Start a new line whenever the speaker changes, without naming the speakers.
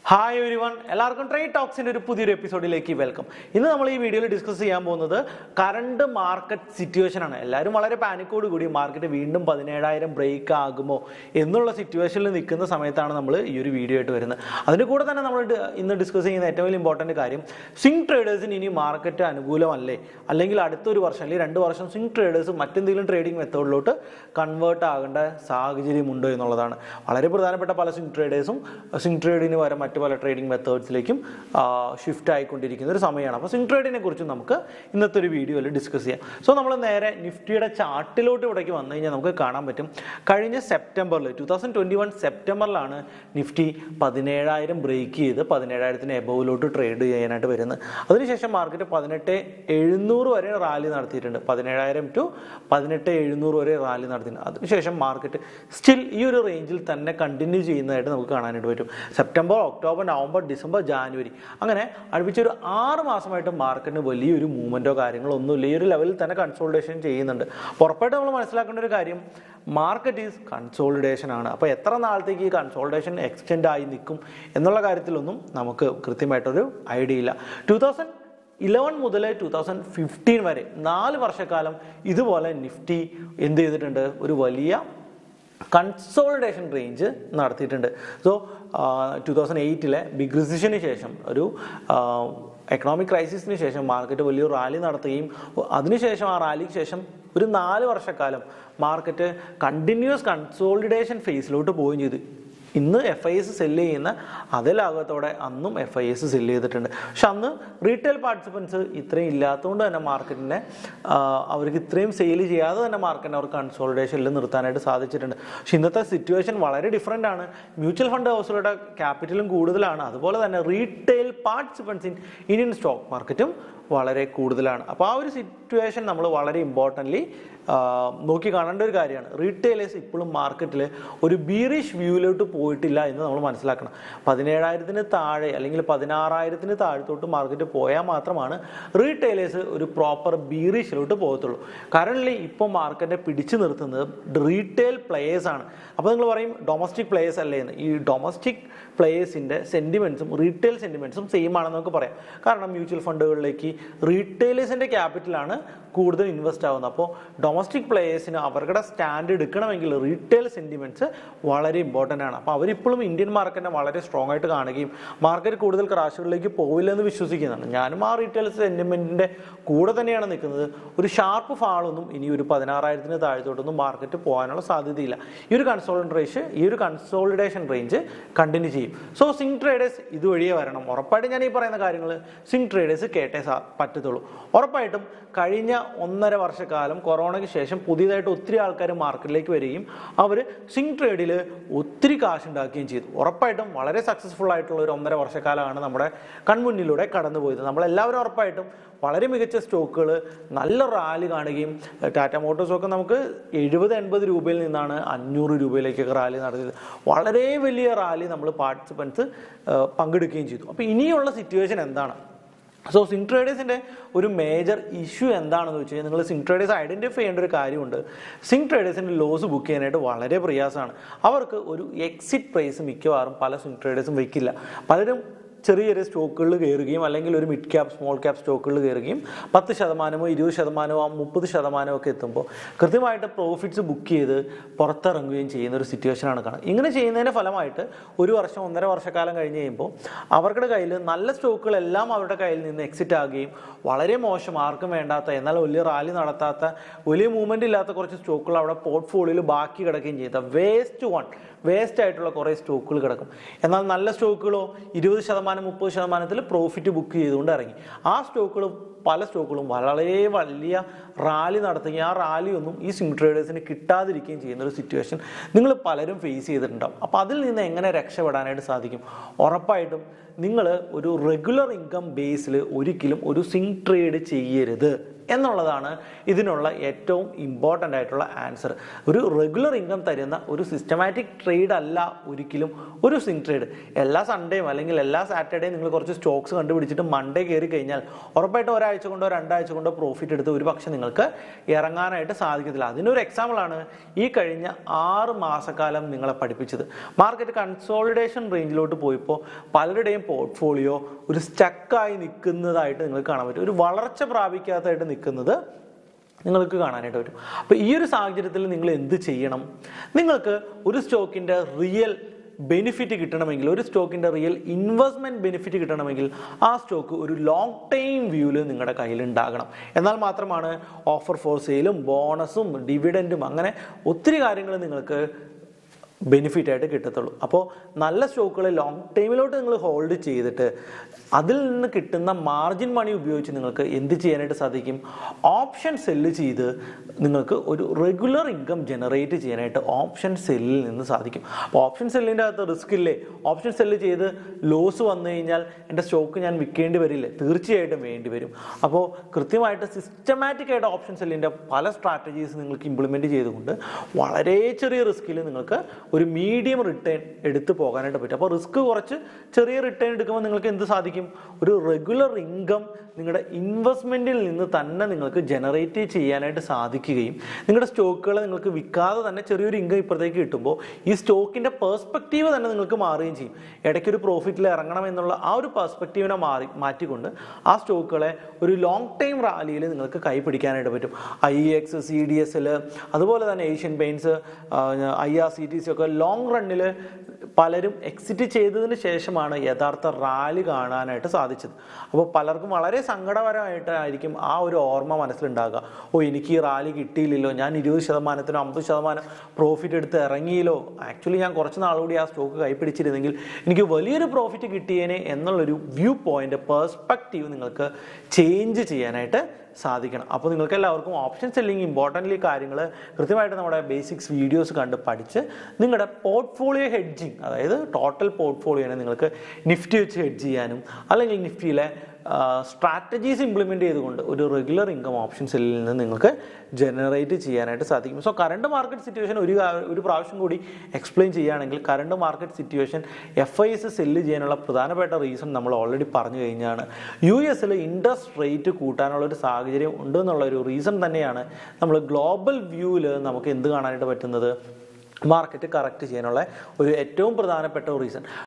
hi everyone എല്ലാവർക്കും trade ടോക്സിന്റെ ഒരു പുതിയൊരു എപ്പിസോഡിലേക്ക് വെൽക്കം ഇന്ന് നമ്മൾ ഈ വീഡിയോയിൽ ഡിസ്കസ് ചെയ്യാൻ പോകുന്നത് കറണ്ട് മാർക്കറ്റ് സിറ്റുവേഷൻ ആണ് എല്ലാവരും വളരെ പാനിക്കോട് കൂടി മാർക്കറ്റ് വീണ്ടും പതിനേഴായിരം ബ്രേക്ക് ആകുമോ എന്നുള്ള സിറ്റുവേഷനിൽ നിൽക്കുന്ന സമയത്താണ് നമ്മൾ ഈ ഒരു വീഡിയോ ആയിട്ട് വരുന്നത് അതിന് കൂടെ തന്നെ നമ്മൾ ഡി- ഇന്ന് ഡിസ്കസ് ചെയ്യുന്ന ഏറ്റവും വലിയ ഇമ്പോർട്ടൻറ്റ് കാര്യം സ്വിംഗ് ട്രേഡേഴ്സിന് ഇനി മാർക്കറ്റ് അനുകൂലമല്ലേ അല്ലെങ്കിൽ അടുത്തൊരു വർഷം അല്ലെങ്കിൽ രണ്ട് വർഷം സ്വിംഗ് ട്രേഡേഴ്സ് മറ്റെന്തെങ്കിലും ട്രേഡിംഗ് മെത്തേഡിലോട്ട് കൺവേർട്ട് ആകേണ്ട സാഹചര്യമുണ്ടോ എന്നുള്ളതാണ് വളരെ പ്രധാനപ്പെട്ട പല സ്വിംഗ് ട്രേഡേഴ്സും സ്വിംഗ് ട്രേഡിന് പകരം മറ്റു പല ട്രേഡിംഗ് മെത്തേഡ്സിലേക്കും ഷിഫ്റ്റ് ആയിക്കൊണ്ടിരിക്കുന്ന ഒരു സമയമാണ് അപ്പോൾ സ്വിംഗ് ട്രേഡിനെ കുറിച്ച് നമുക്ക് ഇന്നത്തെ ഒരു വീഡിയോയിൽ ഡിസ്കസ് ചെയ്യാം സോ നമ്മൾ നേരെ നിഫ്റ്റിയുടെ ചാർട്ടിലോട്ട് ഇവിടേക്ക് വന്നു കഴിഞ്ഞാൽ നമുക്ക് കാണാൻ പറ്റും കഴിഞ്ഞ സെപ്റ്റംബറിൽ ടു തൗസൻഡ് ട്വൻറ്റി വൺ സെപ്റ്റംബറിലാണ് നിഫ്റ്റി പതിനേഴായിരം ബ്രേക്ക് ചെയ്ത് പതിനേഴായിരത്തിന് എബോവിലോട്ട് ട്രേഡ് ചെയ്യാനായിട്ട് വരുന്നത് അതിനുശേഷം മാർക്കറ്റ് പതിനെട്ട് എഴുന്നൂറ് വരെ റാലി നടത്തിയിട്ടുണ്ട് പതിനേഴായിരം ടു പതിനെട്ട് എഴുന്നൂറ് വരെ റാലി നടത്തിയിട്ടുണ്ട് അതിനുശേഷം മാർക്കറ്റ് സ്റ്റിൽ ഈ ഒരു റേഞ്ചിൽ തന്നെ കണ്ടിന്യൂ ചെയ്യുന്നതായിട്ട് നമുക്ക് കാണാനായിട്ട് പറ്റും September October November December January അങ്ങനെ അടുപ്പിച്ചൊരു ആറ് മാസമായിട്ട് മാർക്കറ്റിന് വലിയൊരു മൂവ്മെൻറ്റോ കാര്യങ്ങളോ ഒന്നുമില്ല ഈ ഒരു ലെവലിൽ തന്നെ കൺസോൾട്ടേഷൻ ചെയ്യുന്നുണ്ട് അപ്പോൾ ഉറപ്പായിട്ട് നമ്മൾ മനസ്സിലാക്കേണ്ട ഒരു കാര്യം മാർക്കറ്റ് ഈസ് കൺസോളിഡേഷൻ ആണ് അപ്പോൾ എത്ര നാളത്തേക്ക് ഈ കൺസോളിഡേഷൻ എക്സ്റ്റെൻഡ് ആയി നിൽക്കും എന്നുള്ള കാര്യത്തിലൊന്നും നമുക്ക് കൃത്യമായിട്ടൊരു ഐഡിയ ഇല്ല ടു തൗസൻഡ് ഇലവൻ മുതൽ ടു തൗസൻഡ് ഫിഫ്റ്റീൻ വരെ നാല് വർഷക്കാലം ഇതുപോലെ നിഫ്റ്റി എന്ത് ചെയ്തിട്ടുണ്ട് ഒരു വലിയ കൺസോളിഡേഷൻ റേഞ്ച് നടത്തിയിട്ടുണ്ട് സോ ടു തൗസൻഡ് എയ്റ്റിലെ ബിഗ് റിസിഷന് ശേഷം ഒരു എക്കണോമിക് ക്രൈസിസിന് ശേഷം മാർക്കറ്റ് വലിയൊരു റാലി നടത്തുകയും അതിനുശേഷം ആ റാലിക്ക് ശേഷം ഒരു നാല് വർഷക്കാലം മാർക്കറ്റ് കണ്ടിന്യൂസ് കൺസോളിഡേഷൻ ഫേസിലോട്ട് പോവുകയും ചെയ്തു ഇന്ന് എഫ് ഐ എസ് സെല്ല് ചെയ്യുന്ന അതേ ലാഭത്തോടെ അന്നും എഫ് ഐ എസ് സെല്ല് ചെയ്തിട്ടുണ്ട് പക്ഷെ അന്ന് റീറ്റെയിൽ പാർട്ടിസിപ്പൻസ് ഇത്രയും ഇല്ലാത്തതുകൊണ്ട് തന്നെ മാർക്കറ്റിനെ അവർക്ക് ഇത്രയും സെയിൽ ചെയ്യാതെ തന്നെ മാർക്കറ്റിനെ അവർക്ക് കൺസോളിഡേഷനിൽ നിർത്താനായിട്ട് സാധിച്ചിട്ടുണ്ട് പക്ഷെ ഇന്നത്തെ സിറ്റുവേഷൻ വളരെ ഡിഫറെൻ്റ് ആണ് മ്യൂച്വൽ ഫണ്ട് ഹൗസുകളുടെ ക്യാപിറ്റലും കൂടുതലാണ് അതുപോലെ തന്നെ retail participants in Indian stock മാർക്കറ്റും വളരെ കൂടുതലാണ് അപ്പോൾ ആ ഒരു സിറ്റുവേഷൻ നമ്മൾ വളരെ ഇമ്പോർട്ടൻ്റ്ലി നോക്കി കാണേണ്ട ഒരു കാര്യമാണ് റീറ്റെയിലേഴ്സ് ഇപ്പോഴും മാർക്കറ്റിൽ ഒരു ബീറിഷ് വ്യൂവിലോട്ട് പോയിട്ടില്ല എന്ന് നമ്മൾ മനസ്സിലാക്കണം പതിനേഴായിരത്തിന് താഴെ അല്ലെങ്കിൽ പതിനാറായിരത്തിന് താഴത്തോട്ട് മാർക്കറ്റ് പോയാൽ മാത്രമാണ് റീറ്റെയിലേഴ്സ് ഒരു പ്രോപ്പർ ബീറിഷിലോട്ട് പോകത്തുള്ളൂ കറൻ്റ്ലി ഇപ്പോൾ മാർക്കറ്റിനെ പിടിച്ചു നിർത്തുന്നത് റീറ്റെയിൽ പ്ലേയേഴ്സ് ആണ് അപ്പോൾ നിങ്ങൾ പറയും ഡൊമസ്റ്റിക് പ്ലേയേഴ്സ് അല്ലേ എന്ന് ഈ ഡൊമസ്റ്റിക് പ്ലേയേഴ്സിൻ്റെ സെൻറ്റിമെൻറ്റ്സും റീറ്റെയിൽ സെൻറ്റിമെൻറ്റ്സും സെയിം ആണെന്ന് നമുക്ക് പറയാം കാരണം മ്യൂച്വൽ ഫണ്ടുകളിലേക്ക് റീറ്റെയിലേഴ്സിൻ്റെ ക്യാപിറ്റലാണ് കൂടുതൽ ഇൻവെസ്റ്റ് ആവുന്നത് അപ്പോൾ ഡൊമസ്റ്റിക് പ്ലേയേഴ്സിന് അവരുടെ സ്റ്റാൻഡ് എടുക്കണമെങ്കിൽ റീറ്റെയിൽ സെൻറ്റിമെൻറ്റ്സ് വളരെ ഇമ്പോർട്ടൻ്റ് ആണ് അപ്പോൾ അവരിപ്പോഴും ഇന്ത്യൻ മാർക്കറ്റിനെ വളരെ സ്ട്രോങ് ആയിട്ട് കാണുകയും മാർക്കറ്റ് കൂടുതൽ ക്രാഷുകളിലേക്ക് പോവില്ലെന്ന് വിശ്വസിക്കുന്നതാണ് ഞാനും ആ റീറ്റെയിൽ സെൻറ്റിമെൻറ്റിൻ്റെ കൂടെ തന്നെയാണ് നിൽക്കുന്നത് ഒരു ഷാർപ്പ് ഫാളൊന്നും ഇനി ഒരു പതിനാറായിരത്തിന് താഴത്തോട്ടൊന്നും മാർക്കറ്റ് പോകാനുള്ള സാധ്യതയില്ല ഈ ഒരു കൺസോളിഡേഷൻ ഈ ഒരു കൺസോളിഡേഷൻ റേഞ്ച് കണ്ടിന്യൂ ചെയ്യും സോ സിംഗ് ട്രേഡേഴ്സ് ഇതുവഴിയേ വരണം ഉറപ്പായിട്ടും ഞാൻ ഈ പറയുന്ന കാര്യങ്ങൾ സിംഗ് ട്രേഡേഴ്സ് കേട്ടേ സാ പറ്റത്തുള്ളൂ ഉറപ്പായിട്ടും കഴിഞ്ഞ ഒന്നര വർഷക്കാലം കൊറോണയ്ക്ക് ശേഷം പുതിയതായിട്ട് ഒത്തിരി ആൾക്കാർ മാർക്കറ്റിലേക്ക് വരികയും അവർ സിംഗ് ട്രേഡിൽ ഒത്തിരി കാശ് ഉണ്ടാക്കുകയും ചെയ്തു ഉറപ്പായിട്ടും വളരെ സക്സസ്ഫുൾ ആയിട്ടുള്ള ഒരു ഒന്നര വർഷക്കാലമാണ് നമ്മുടെ കൺമുന്നിലൂടെ കടന്നുപോയത് നമ്മളെല്ലാവരും ഉറപ്പായിട്ടും വളരെ മികച്ച സ്റ്റോക്കുകൾ നല്ല റാലി കാണുകയും ടാറ്റ മോട്ടോഴ്സ് ഒക്കെ നമുക്ക് എഴുപത് എൺപത് രൂപയിൽ നിന്നാണ് അഞ്ഞൂറ് രൂപയിലേക്കൊക്കെ റാലി നടത്തിയത് വളരെ വലിയ റാലി നമ്മൾ പാർട്ടിസിപ്പൻസ് പങ്കെടുക്കുകയും ചെയ്തു അപ്പോൾ ഇനിയുള്ള സിറ്റുവേഷൻ എന്താണ് സോ സിംഗ് ട്രേഡേഴ്സിൻ്റെ ഒരു മേജർ ഇഷ്യൂ എന്താണെന്ന് വെച്ച് കഴിഞ്ഞാൽ നിങ്ങൾ സിംഗ് ട്രേഡേഴ്സ് ഐഡൻറ്റിഫൈ ചെയ്യേണ്ട ഒരു കാര്യമുണ്ട് സിംഗ് ട്രേഡേഴ്സിൻ്റെ ലോസ് ബുക്ക് ചെയ്യാനായിട്ട് വളരെ പ്രയാസമാണ് അവർക്ക് ഒരു എക്സിറ്റ് പ്രൈസ് മിക്കവാറും പല സിംഗ് ട്രേഡേഴ്സും വെക്കില്ല പലരും ചെറിയ ചെറിയ സ്റ്റോക്കുകളിൽ കയറുകയും അല്ലെങ്കിൽ ഒരു മിഡ് ക്യാപ് സ്മോൾ ക്യാപ് സ്റ്റോക്കുകളിൽ കയറുകയും പത്ത് ശതമാനമോ ഇരുപത് ശതമാനമോ മുപ്പത് ശതമാനമോ ഒക്കെ എത്തുമ്പോൾ കൃത്യമായിട്ട് പ്രോഫിറ്റ്സ് ബുക്ക് ചെയ്ത് പുറത്തിറങ്ങുകയും ചെയ്യുന്ന ഒരു സിറ്റുവേഷനാണ് കാണുന്നത് ഇങ്ങനെ ചെയ്യുന്നതിൻ്റെ ഫലമായിട്ട് ഒരു വർഷം ഒന്നര വർഷക്കാലം കഴിഞ്ഞ് കഴിയുമ്പോൾ അവരുടെ കയ്യിൽ നല്ല സ്റ്റോക്കുകളെല്ലാം അവരുടെ കയ്യിൽ നിന്ന് എക്സിറ്റ് ആകുകയും വളരെ മോശം ആർക്കും വേണ്ടാത്ത എന്നാൽ വലിയ റാലി നടത്താത്ത വലിയ മൂവ്മെൻ്റ് ഇല്ലാത്ത കുറച്ച് സ്റ്റോക്കുകൾ അവിടെ പോർട്ട്ഫോളിയോയിൽ ബാക്കി കിടക്കുകയും ചെയ്ത വേസ്റ്റ് വൺ വേസ്റ്റ് ആയിട്ടുള്ള കുറേ സ്റ്റോക്കുകൾ കിടക്കും എന്നാൽ നല്ല സ്റ്റോക്കുകളോ ഇരുപത് ശതമാനം മുപ്പത് ശതമാനത്തിൽ പ്രോഫിറ്റ് ബുക്ക് ചെയ്തുകൊണ്ട് ഇറങ്ങി ആ സ്റ്റോക്കുകൾ പല സ്റ്റോക്കുകളും വളരെ വലിയ റാലി നടത്തുകയും ആ റാലി ഒന്നും ഈ സ്വിംഗ് ട്രേഡേഴ്സിന് കിട്ടാതിരിക്കുകയും ചെയ്യുന്ന ഒരു സിറ്റുവേഷൻ നിങ്ങൾ പലരും ഫേസ് ചെയ്തിട്ടുണ്ടാവും അപ്പോൾ അതിൽ നിന്ന് എങ്ങനെ രക്ഷപ്പെടാനായിട്ട് സാധിക്കും ഉറപ്പായിട്ടും നിങ്ങൾ ഒരു റെഗുലർ ഇൻകം ബേസിൽ ഒരിക്കലും ഒരു സ്വിംഗ് ട്രേഡ് ചെയ്യരുത് എന്നുള്ളതാണ് ഇതിനുള്ള ഏറ്റവും ഇമ്പോർട്ടൻ്റ് ആയിട്ടുള്ള ആൻസർ ഒരു റെഗുലർ ഇൻകം തരുന്ന ഒരു സിസ്റ്റമാറ്റിക് ട്രേഡ് അല്ല ഒരിക്കലും ഒരു സിങ് ട്രേഡ് എല്ലാ സൺഡേയും അല്ലെങ്കിൽ എല്ലാ സാറ്റർഡേയും നിങ്ങൾ കുറച്ച് സ്റ്റോക്സ് കണ്ടുപിടിച്ചിട്ട് മൺഡേ കയറി കഴിഞ്ഞാൽ ഉറപ്പായിട്ടും ഒരാഴ്ച കൊണ്ടോ രണ്ടാഴ്ച കൊണ്ടോ പ്രോഫിറ്റ് എടുത്ത് ഒരു പക്ഷേ നിങ്ങൾക്ക് ഇറങ്ങാനായിട്ട് സാധിക്കത്തില്ല അതിനൊരു എക്സാമ്പിളാണ് ഈ കഴിഞ്ഞ ആറ് മാസക്കാലം നിങ്ങളെ പഠിപ്പിച്ചത് മാർക്കറ്റ് കൺസോളിഡേഷൻ റേഞ്ചിലോട്ട് പോയപ്പോൾ പലരുടെയും പോർട്ട്ഫോളിയോ ഒരു സ്റ്റക്കായി നിൽക്കുന്നതായിട്ട് നിങ്ങൾക്ക് കാണാൻ പറ്റും ഒരു വളർച്ച പ്രാപിക്കാത്തതായിട്ട് നിൽക്കുന്നത് നിങ്ങൾക്ക് കാണാനായിട്ട് പറ്റും അപ്പോൾ ഈ ഒരു സാഹചര്യത്തിൽ നിങ്ങൾ എന്ത് ചെയ്യണം നിങ്ങൾക്ക് ഒരു സ്റ്റോക്കിൻ്റെ റിയൽ ബെനിഫിറ്റ് കിട്ടണമെങ്കിൽ ഒരു സ്റ്റോക്കിൻ്റെ റിയൽ ഇൻവെസ്റ്റ്മെൻറ്റ് ബെനിഫിറ്റ് കിട്ടണമെങ്കിൽ ആ സ്റ്റോക്ക് ഒരു ലോങ് ടൈം വ്യൂവിൽ നിങ്ങളുടെ കയ്യിൽ ഉണ്ടാകണം എന്നാൽ മാത്രമാണ് ഓഫർ ഫോർ സെയിലും ബോണസും ഡിവിഡൻറ്റും അങ്ങനെ ഒത്തിരി കാര്യങ്ങൾ നിങ്ങൾക്ക് ബെനിഫിറ്റ് ആയിട്ട് കിട്ടത്തുള്ളൂ അപ്പോൾ നല്ല സ്റ്റോക്കുകൾ ലോങ് ടൈമിലോട്ട് നിങ്ങൾ ഹോൾഡ് ചെയ്തിട്ട് അതിൽ നിന്ന് കിട്ടുന്ന മാർജിൻ മണി ഉപയോഗിച്ച് നിങ്ങൾക്ക് എന്ത് ചെയ്യാനായിട്ട് സാധിക്കും ഓപ്ഷൻ സെല്ല് ചെയ്ത് നിങ്ങൾക്ക് ഒരു റെഗുലർ ഇൻകം ജനറേറ്റ് ചെയ്യാനായിട്ട് ഓപ്ഷൻ സെല്ലിൽ നിന്ന് സാധിക്കും അപ്പോൾ ഓപ്ഷൻ സെല്ലിൻ്റെ അകത്ത് റിസ്ക് ഇല്ലേ ഓപ്ഷൻ സെല്ല് ചെയ്ത് ലോസ് വന്നു കഴിഞ്ഞാൽ എൻ്റെ സ്റ്റോക്ക് ഞാൻ വിൽക്കേണ്ടി വരില്ലേ തീർച്ചയായിട്ടും വേണ്ടി വരും അപ്പോൾ കൃത്യമായിട്ട് സിസ്റ്റമാറ്റിക് ആയിട്ട് ഓപ്ഷൻ സെല്ലിൻ്റെ പല സ്ട്രാറ്റജീസ് നിങ്ങൾക്ക് ഇംപ്ലിമെൻറ്റ് ചെയ്തുകൊണ്ട് വളരെ ചെറിയ റിസ്കിൽ നിങ്ങൾക്ക് ഒരു മീഡിയം റിട്ടേൺ എടുത്ത് പോകാനായിട്ട് പറ്റും അപ്പോൾ റിസ്ക് കുറച്ച് ചെറിയ റിട്ടേൺ എടുക്കുമ്പോൾ നിങ്ങൾക്ക് എന്ത് സാധിക്കും ഒരു റെഗുലർ ഇൻകം നിങ്ങളുടെ ഇൻവെസ്റ്റ്മെൻറ്റിൽ നിന്ന് തന്നെ നിങ്ങൾക്ക് ജനറേറ്റ് ചെയ്യാനായിട്ട് സാധിക്കുകയും നിങ്ങളുടെ സ്റ്റോക്കുകൾ നിങ്ങൾക്ക് വിൽക്കാതെ തന്നെ ചെറിയൊരു ഇൻകം ഇപ്പുറത്തേക്ക് കിട്ടുമ്പോൾ ഈ സ്റ്റോക്കിൻ്റെ പേഴ്സ്പെക്റ്റീവ് തന്നെ നിങ്ങൾക്ക് മാറുകയും ചെയ്യും ഇടയ്ക്കൊരു പ്രോഫിറ്റിൽ ഇറങ്ങണം എന്നുള്ള ആ ഒരു പെർസ്പെക്റ്റീവിനെ മാറി മാറ്റിക്കൊണ്ട് ആ സ്റ്റോക്കുകളെ ഒരു ലോങ് ടൈം റാലിയിൽ നിങ്ങൾക്ക് കൈ പിടിക്കാനായിട്ട് പറ്റും I X C D S L അതുപോലെ തന്നെ Asian Paints I R C T C ഒക്കെ ലോങ് റണ്ണിൽ പലരും എക്സിറ്റ് ചെയ്തതിന് ശേഷമാണ് യഥാർത്ഥ റാലി കാണാനായിട്ട് സാധിച്ചത് അപ്പോൾ പലർക്കും വളരെ സങ്കടകരമായിട്ടായിരിക്കും ആ ഒരു ഓർമ്മ മനസ്സിലുണ്ടാകുക ഓ എനിക്ക് ഈ റാലി കിട്ടിയില്ലല്ലോ ഞാൻ ഇരുപത് ശതമാനത്തിനോ അമ്പത് ശതമാനം പ്രോഫിറ്റ് എടുത്ത് ഇറങ്ങിയില്ലോ ആക്ച്വലി ഞാൻ കുറച്ച് നാളുകൂടി ആ സ്റ്റോക്ക് കൈപ്പിടിച്ചിരുന്നെങ്കിൽ എനിക്ക് വലിയൊരു പ്രോഫിറ്റ് കിട്ടിയേനെ എന്നുള്ളൊരു വ്യൂ പോയിന്റ് പേഴ്സ്പെക്റ്റീവ് നിങ്ങൾക്ക് ചേഞ്ച് ചെയ്യാനായിട്ട് സാധിക്കണം അപ്പോൾ നിങ്ങൾക്ക് എല്ലാവർക്കും ഓപ്ഷൻ സെല്ലിങ് ഇമ്പോർട്ടൻ്റ്ലി കാര്യങ്ങൾ കൃത്യമായിട്ട് നമ്മുടെ ബേസിക്സ് വീഡിയോസ് കണ്ട് പഠിച്ച് നിങ്ങളുടെ പോർട്ട്ഫോളിയോ ഹെഡ്ജിങ് അതായത് ടോട്ടൽ പോർട്ട്ഫോളിയോനെ നിങ്ങൾക്ക് നിഫ്റ്റി വെച്ച് ഹെഡ്ജ് ചെയ്യാനും അല്ലെങ്കിൽ നിഫ്റ്റിയിലെ സ്ട്രാറ്റജീസ് ഇംപ്ലിമെൻ്റ് ചെയ്തുകൊണ്ട് ഒരു റെഗുലർ ഇൻകം ഓപ്ഷൻ സെല്ലിൽ നിന്ന് നിങ്ങൾക്ക് ജനറേറ്റ് ചെയ്യാനായിട്ട് സാധിക്കും സോ കറണ്ട് മാർക്കറ്റ് സിറ്റുവേഷൻ ഒരു കാ- ഒരു പ്രാവശ്യം കൂടി എക്സ്പ്ലെയിൻ ചെയ്യുകയാണെങ്കിൽ current market situation F I S sell ചെയ്യാനുള്ള പ്രധാനപ്പെട്ട റീസൺ നമ്മൾ ഓൾറെഡി പറഞ്ഞു കഴിഞ്ഞാണ് യു എസിൽ ഇൻട്രസ്റ്റ് റേറ്റ് കൂട്ടാനുള്ള ഒരു സാഹചര്യം ഉണ്ടെന്നുള്ള ഒരു റീസൺ തന്നെയാണ് നമ്മൾ ഗ്ലോബൽ വ്യൂവിൽ നമുക്ക് എന്ത് കാണാനായിട്ട് പറ്റുന്നത് മാർക്കറ്റ് കറക്റ്റ് ചെയ്യാനുള്ള ഒരു ഏറ്റവും പ്രധാനപ്പെട്ട റീസൺ